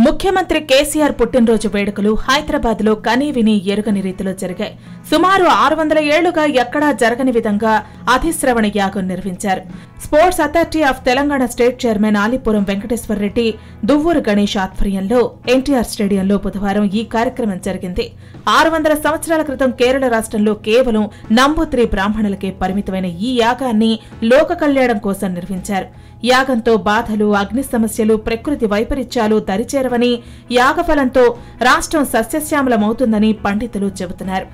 ముఖ్యమంత్రి కేసీఆర్ పుట్టినరోజు వేడుకలు హైదరాబాద్ లో కనీవిని ఎరుగని రీతిలో జరిగాయి సుమారు ఆరు వందల ఏళ్లుగా ఎక్కడా జరగని విధంగా అధిశ్రవణ యాగం నిర్వహించారు sports authority of Telangana state chairman Alipuram Venkateshwara Reddy Duvvuru Ganesh ఆధ్వర్యంలో ఎన్టీఆర్ స్టేడియంలో బుధవారం ఈ కార్యక్రమం జరిగింది ఆరు వందల సంవత్సరాల క్రితం కేరళ రాష్ట్రంలో కేవలం నంబూత్రి బ్రాహ్మణులకే పరిమితమైన ఈ యాగాన్ని లోక కళ్యాణం కోసం నిర్వహించారు యాగంతో బాధలు అగ్ని సమస్యలు ప్రకృతి వైపరీత్యాలు దరిచేరవని యాగఫలంతో రాష్ట్రం సస్యశ్యామలమవుతుందని పండితులు చెబుతున్నారు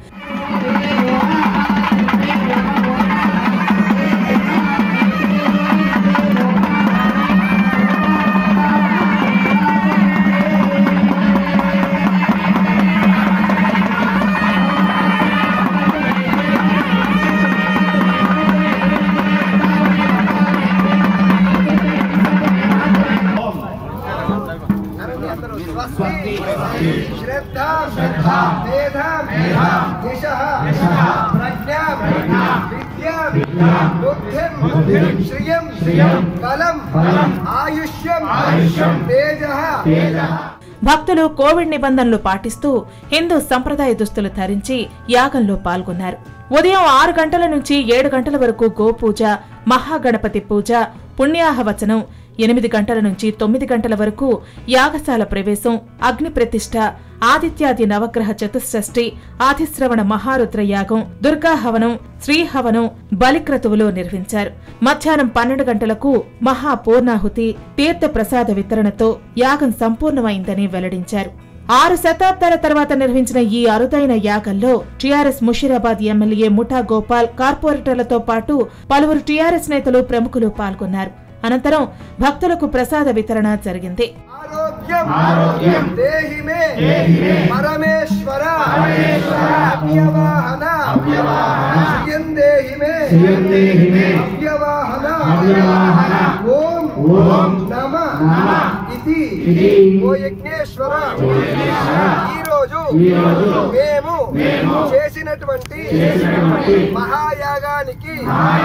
श्रद्धा श्रद्धा मेधा मेधा दिशः प्रज्ञा प्रज्ञा विद्या विद्या बुद्धिं बुद्धिं श्रियं श्रियं बलं बलं आयुष्यं आयुष्यं तेजः तेजः భక్తులు కోవిడ్ నిబంధనలు పాటిస్తూ హిందూ సంప్రదాయ దుస్తులు ధరించి యాగంలో పాల్గొన్నారు ఉదయం ఆరు గంటల నుంచి ఏడు గంటల వరకు గోపూజ మహాగణపతి పూజ పుణ్యాహవచనం ఎనిమిది గంటల నుంచి తొమ్మిది గంటల వరకు యాగశాల ప్రవేశం అగ్ని ప్రతిష్ఠ ఆదిత్యాది నవగ్రహ చతుషష్ఠి ఆదిశ్రవణ మహారుద్ర యాగం దుర్గాహవనం శ్రీహవనం బలిక్రతువులో నిర్వహించారు మధ్యాహ్నం పన్నెండు గంటలకు మహాపూర్ణాహుతి తీర్థ ప్రసాద వితరణతో యాగం సంపూర్ణమైందని వెల్లడించారు ఆరు శతాబ్దాల తర్వాత నిర్వహించిన ఈ అరుదైన యాగంలో టీఆర్ఎస్ ముషీరాబాద్ ఎమ్మెల్యే ముఠా గోపాల్ కార్పొరేటర్లతో పాటు పలువురు టీఆర్ఎస్ నేతలు ప్రముఖులు పాల్గొన్నారు అనంతరం భక్తులకు ప్రసాద వితరణ జరిగింది आरोग्यम आरोग्यम देहि मे देहि मे परमेश्वर परमेश्वर अव्यवाहन अव्यवाहन श्रियं देहि मे श्रियं देहि मे अव्यवाहन अव्यवाहन ओम ओम नमः नमः इति इति ఓ యజ్ఞేశ్వర ఈ రోజు మేము మేము చేసినటువంటి మహాయాగానికి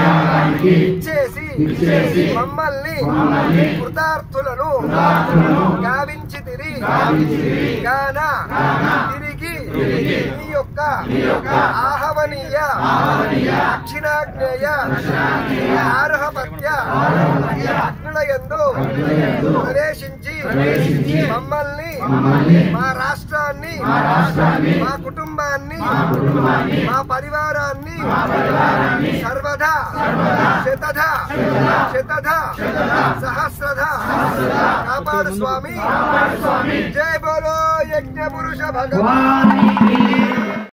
ఇచ్చేసి మమ్మల్ని కృతార్థులను గావించి తిరిగి గాన తిరిగి మీ యొక్క ఆహవనీయ దక్షిణాగ్నేయ ఆర్హపత్య అగ్నులయందు ప్రవేశించి మమ్మల్ని మా రాష్ట్రాన్ని మా కుటుంబాన్ని మా పరివారాన్ని సర్వదా శతధ శతధ సహస్రధ కాపాడు స్వామి జయ బోలో యజ్ఞ పురుష భగవాన్